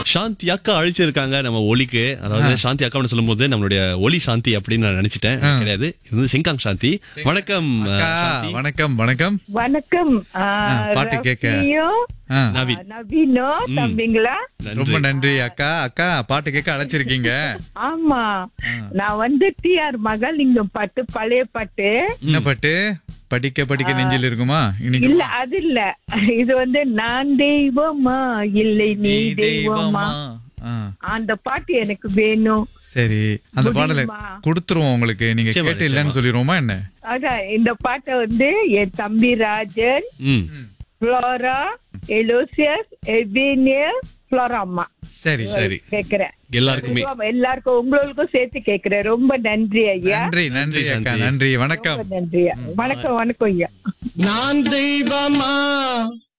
சாந்தி அக்கா அழைச்சிருக்காங்க நம்ம ஒலிக்கு அதாவது சாந்தி அக்கான்னு சொல்லும்போது நம்மளுடைய ஒலி சாந்தி அப்படின்னு நான் நினைச்சிட்டேன் கிடையாது இது வந்து செங்காங் சாந்தி வணக்கம் அக்கா, சாந்தி. வணக்கம் வணக்கம் வணக்கம் ஆ, ஆ, பாட்டு கேட்க. ரஃபியும், ஆ, நவீன் நவீனோ தம்பிங்களா ரொம்ப நன்றி அக்கா அக்கா பாட்டு கேட்க அழைச்சிருக்கீங்க ஆமா நான் வந்து டிஆர் மகாலிங்கம் பாட்டு பழைய பாட்டு என்ன பாட்டு படிக்க படிக்க நெஞ்சில் இருக்குமா இன்னைக்கு இல்ல அது இல்ல இது வந்து நான் தெய்வமா இல்லை நீ தெய்வமா ஆ, அந்த பாட்டு எனக்கு வேணும் சரி அந்த பாடலை முடியுமா? கொடுத்துருவோம் உங்களுக்கு நீங்க நிச்சயமா, கேட்டு இல்லைன்னு சொல்லிடுவோமா என்ன அதான் இந்த பாட்டை வந்து என் தம்பி ராஜன் ம் ஃப்ளோரா எலோசியஸ் எபினியர் ஃப்ளோரா அம்மா சரி சரி கேக்குறேன் எல்லாருக்குமே எல்லாருக்கும் உங்களுக்கும் சேர்த்து கேக்குறேன் ரொம்ப நன்றி ஐயா நன்றி நன்றி அக்கா சாந்தி. நன்றி வணக்கம் ரொம்ப நன்றி ஐயா. வணக்கம் வணக்கம் ஐயா நான் தெய்வமா